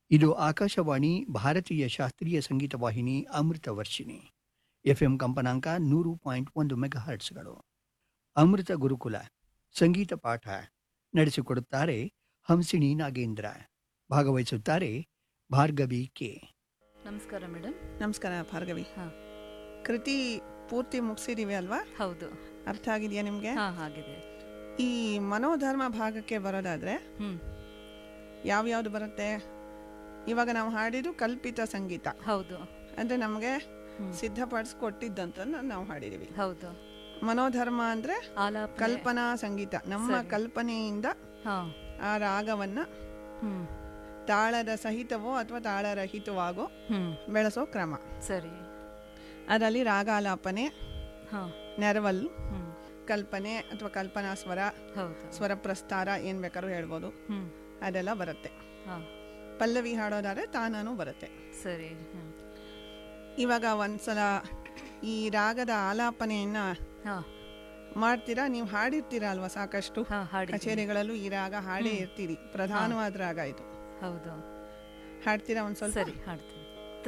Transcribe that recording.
ಇದು ಆಕಾಶವಾಣಿ ಭಾರತೀಯ ಶಾಸ್ತ್ರೀಯ ಸಂಗೀತ ವಾಹಿನಿ ಅಮೃತ ವರ್ಷಿಣಿ ಎಫ್ಎಂ ಕಂಪನಾಂಕ ನೂರು ಪಾಯಿಂಟ್ ಒಂದು ಮೆಗಾ ಹರ್ಟ್ಸ್ಗಳು ಅಮೃತ ಗುರುಕುಲ ಸಂಗೀತ ಪಾಠ ನಡೆಸಿಕೊಡುತ್ತಾರೆ ಹಂಸಿಣಿ ನಾಗೇಂದ್ರ ಭಾಗವಹಿಸುತ್ತಾರೆ ಭಾರ್ಗವಿ ಕೆ ನಮಸ್ಕಾರ ಮೇಡಮ್ ನಮಸ್ಕಾರ ಭಾರ್ಗವಿ ಹಾ. ಕೃತಿ ಪೂರ್ತಿ ಮುಗಿಸಿದೀವಿ ಅಲ್ವಾ ಹೌದು ಅರ್ಥ ಆಗಿದೆಯಾ ನಿಮಗೆ ಹಾ ಹಾಗಿದೆ ಈ ಮನೋಧರ್ಮ ಭಾಗಕ್ಕೆ ಬರೋದಾದ್ರೆ ಹ್ಮ್ ಯಾವ್ಯಾವ್ದು ಬರುತ್ತೆ ಇವಾಗ ನಾವು ಹಾಡಿದ್ದು ಕಲ್ಪಿತ ಸಂಗೀತ ಹೌದು ಅಂದ್ರೆ ನಮಗೆ ಹ್ಮ್. ಸಿದ್ಧಪಡಿಸ್ಕೊಟ್ಟಿದ್ದಂತ ನಾವು ಹಾಡಿದೀವಿ ಹೌದು ಮನೋಧರ್ಮ ಅಂದ್ರೆ ಆಲಾಪ ಕಲ್ಪನಾ ಸಂಗೀತ ನಮ್ಮ ಸರಿ. ಕಲ್ಪನೆಯಿಂದ ಹಾ ಆ ರಾಗವನ್ನ ಹ್ಮ್ ತಾಳದ ಸಹಿತವೋ ಅಥವಾ ತಾಳರಹಿತವಾಗೋ ಹ್ಮ್ ಬೆಳೆಸೋ ಕ್ರಮ ಸರಿ ಅದರಲ್ಲಿ ರಾಗಾಲಾಪನೆ ಹಾ ನೆರವಲ್ ಹ್ಮ್ ಕಲ್ಪನೆ ಅಥವಾ ಕಲ್ಪನಾ ಸ್ವರ ಹೌದು ಸ್ವರ ಪ್ರಸ್ತಾರ ಏನ್ ಬೇಕಾದ್ರೂ ಹೇಳ್ಬೋದು ಹ್ಮ್ ಅದೆಲ್ಲ ಬರುತ್ತೆ ಹಾ ಪಲ್ಲವಿ ಹಾಡೋದಾದ್ರೆ ತಾನೂ ಬರುತ್ತೆ ಸರಿ ಹ್ಮ್ ಇವಾಗ ಒಂದ್ಸಲ ಈ ರಾಗದ ಆಲಾಪನೆಯನ್ನ ಹಾ ಮಾಡ್ತೀರಾ ನೀವು ಹಾಡಿರ್ತೀರಾ ಅಲ್ವಾ ಸಾಕಷ್ಟು ಹಾ ಹಾಡಿ ಕಚೇರಿಗಳಲ್ಲೂ ಈ ರಾಗ ಹಾಡೇ ಇರ್ತೀರಿ ಪ್ರಧಾನವಾದ ರಾಗ ಇದು ಹೌದು ಹಾಡ್ತೀರಾ ಒಂದ್ ಸ್ವಲ್ಪ ಸರಿ ಹಾಡ್ತೀನಿ